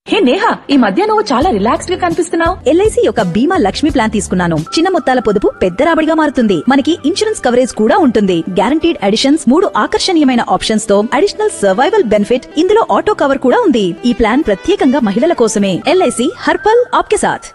హే నేహా ఈ మధ్య నువ్వు చాలా రిలాక్స్డ్ గా కనిపిస్తున్నావు ఎల్ఐసి యొక్క బీమా లక్ష్మి ప్లాన్ తీసుకున్నాను చిన్న మొత్తాల పొదుపు పెద్ద రాబడిగా మారుతుంది మనకి ఇన్సూరెన్స్ కవరేజ్ కూడా ఉంటుంది గ్యారంటీడ్ అడిషన్స్ మూడు ఆకర్షణీయమైన ఆప్షన్స్ తో అడిషనల్ సర్వైవల్ బెనిఫిట్ ఇందులో ఆటో కవర్ కూడా ఉంది ఈ ప్లాన్ ప్రత్యేకంగా మహిళల కోసమే ఎల్ఐసి హర్పల్ ఆప్కే సాథ్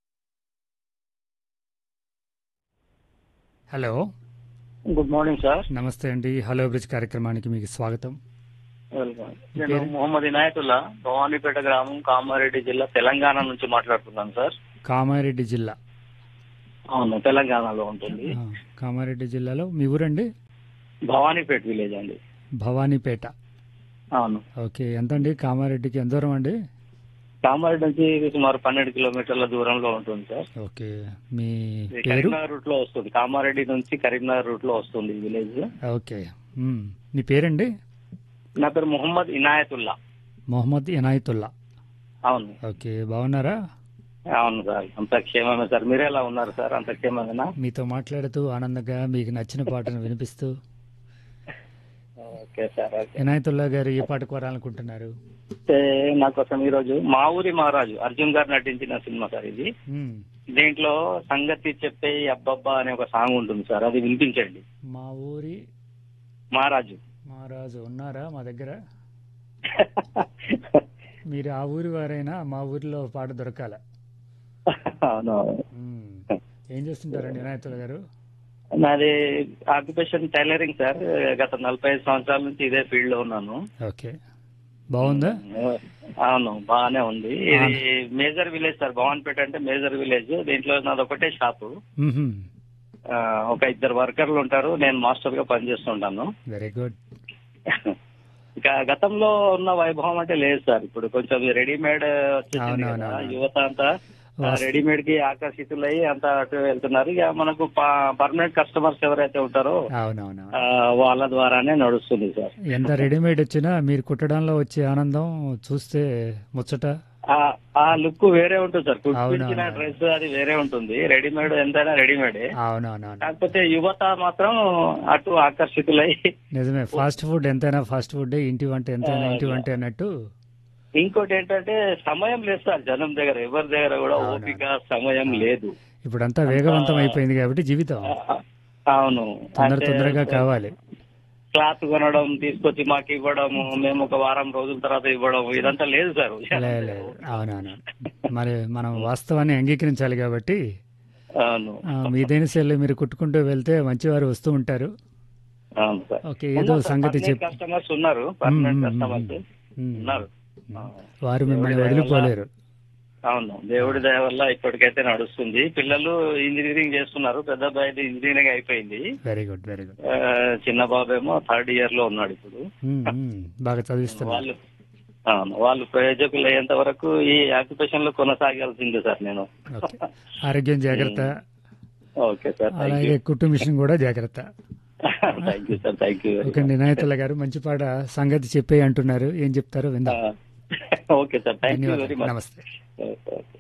హలో గుడ్ మార్నింగ్ సార్ నమస్తే అండి హలో బ్రిడ్జ్ కార్యక్రమానికి మీకు స్వాగతం వెల్కమ్ నేను మొహమ్మద్ ఇనాయతుల్లా భవానీపేట గ్రామం కామారెడ్డి జిల్లా తెలంగాణ నుంచి మాట్లాడుతున్నాను సార్ కామారెడ్డి జిల్లా అవును తెలంగాణలో ఉంటుంది ఆ, కామారెడ్డి జిల్లాలో మీ ఊరండి భవానీపేట విలేజ్ అండి భవానీపేట అవును ఓకే ఎంత అండి కామారెడ్డికి ఎంత దూరం అండి కామారెడ్డి నుంచి సుమారు పన్నెండు కిలోమీటర్ల దూరంలో ఉంటుంది సార్ ఓకే మీ ఇది పేరు కరీంనగర్ రూట్ లో వస్తుంది కామారెడ్డి నుంచి కరీంనగర్ రూట్ లో వస్తుంది ఈ విలేజ్ ఓకే మ్, మీ పేరండి నా పేరు మొహమ్మద్ ఇనాయతుల్లా మొహమ్మద్ ఇనాయతుల్లా అవును ఓకే బాగున్నారా అవును సార్ అంత క్షేమమే సార్ మీరు ఎలా ఉన్నారు సార్ అంత క్షేమమేనా మీతో మాట్లాడుతూ ఆనందంగా మీకు నచ్చిన పాటను వినిపిస్తూ ఓకే సార్ ఓకే ఇనాయతుల్లా గారు ఏ పాట కోరాలనుకుంటున్నారు అయితే నా కోసం ఈరోజు మా ఊరి మహారాజు అర్జున్ గారు నటించిన సినిమా సార్ ఇది మ్, దీంట్లో సంగతి చెప్పే అబ్బబ్బా అనే ఒక సాంగ్ ఉంటుంది సార్ అది వినిపించండి మా ఊరి మహారాజు మహారాజు ఉన్నారా మా దగ్గర మీరు ఆ ఊరి వారైనా మా ఊరిలో పాట దొరకాల అవును మ్మ్. ఏం చేస్తుంటారండి వినాయకుల గారు నాది ఆక్యుపేషన్ టైలరింగ్ సార్ గత నలభై ఐదు సంవత్సరాల నుంచి ఇదే ఫీల్డ్ లో ఉన్నాను ఓకే బాగుందా అవును బాగానే ఉంది ఇది మేజర్ విలేజ్ సార్ భవాన్పేట అంటే మేజర్ విలేజ్ దీంట్లో నాది ఒకటే షాపు మ్మ్హ్మ్. ఆ, ఒక ఇద్దరు వర్కర్లు ఉంటారు నేను మాస్టర్ గా పనిచేస్తుంటాను వెరీ గుడ్ ఇక గతంలో ఉన్న వైభవం అంటే లేదు సార్ ఇప్పుడు కొంచెం రెడీమేడ్ వచ్చేసింది అవునవును, కదా అవును. యువత అంతా వాస్తవం. రెడీమేడ్ కి ఆకర్షితులై అంతా అటు వెళ్తున్నారు ఇక మనకు పర్మనెంట్ కస్టమర్స్ ఎవరైతే ఉంటారో అవునవును ఆ, వాళ్ళ ద్వారానే నడుస్తుంది సార్ ఎంత రెడీమేడ్ వచ్చినా మీరు కుట్టడంలో వచ్చే ఆనందం చూస్తే ముచ్చట ఆ- ఆ లుక్ వేరే ఉంటుంది సార్ కుట్టించిన అవునవును. డ్రెస్ అది వేరే ఉంటుంది రెడీమేడ్ ఎంతైనా రెడీమేడే అవునవునవును కాకపోతే యువత మాత్రం అటు ఆకర్షితులై నిజమే ఫాస్ట్ ఫుడ్ ఎంతైనా ఫాస్ట్ ఫుడ్ ఇంటి వంట ఎంతైనా ఇంటి వంట అన్నట్టు ఇంకోటి ఏంటంటే సమయం లేదు సార్ జనం దగ్గర ఎవరి దగ్గర కూడా అవునవును. ఓపిక సమయం లేదు ఇప్పుడంతా వేగవంతం అయిపోయింది కాబట్టి జీవితం ఆ, అవును తొందర అంటే తొందరగా కావాలి క్లాత్ కొనడం తీసుకొచ్చి మాకు ఇవ్వడం మేము ఒక వారం రోజుల తర్వాత ఇవ్వడం ఇదంతా లేదు సార్ లేదు లేదు అవునవును మరి మనం వాస్తవాన్ని అంగీకరించాలి కాబట్టి అవును ఆ, మీదైన సెల్ మీరు కుట్టుకుంటూ వెళ్తే మంచివారు వస్తూ ఉంటారు అవును సార్ ఓకే ఏదో సంగతి చెప్పి కస్టమర్స్ ఉన్నారు పర్మనెంట్ మ్మ్, కస్టమర్స్ మ్మ్. ఉన్నారు వారు మిమ్మల్ని దేవుడి దయ వల్ల- వదిలిపోలేరు అవును దేవుడి దయ వల్ల ఇప్పటికైతే నడుస్తుంది పిల్లలు ఇంజనీరింగ్ చేస్తున్నారు పెద్ద అబ్బాయి ఇంజనీరింగ్ అయిపోయింది వెరీ గుడ్ వెరీ గుడ్ ఆ, చిన్న బాబేమో థర్డ్ ఇయర్ లో ఉన్నాడు ఇప్పుడు బాగా చదివిస్తున్నారు వాళ్ళు అవును వాళ్ళు ప్రయోజకులు అయ్యేంత వరకు ఈ ఆక్యుపేషన్ లో కొనసాగాల్సిందే సార్ నేను ఓకే ఆరోగ్యం జాగ్రత్త ఓకే సార్ థ్యాంక్ అలాగే యూ కుట్టు మిషన్ కూడా జాగ్రత్త thank you sir thank you okay అండి నాయతుల గారు మంచి పాట సంగతి చెప్పే అంటున్నారు ఏం చెప్తారో విందాం okay sir thank you very ధన్యవాదాలు మచ్ నమస్తే ఓకే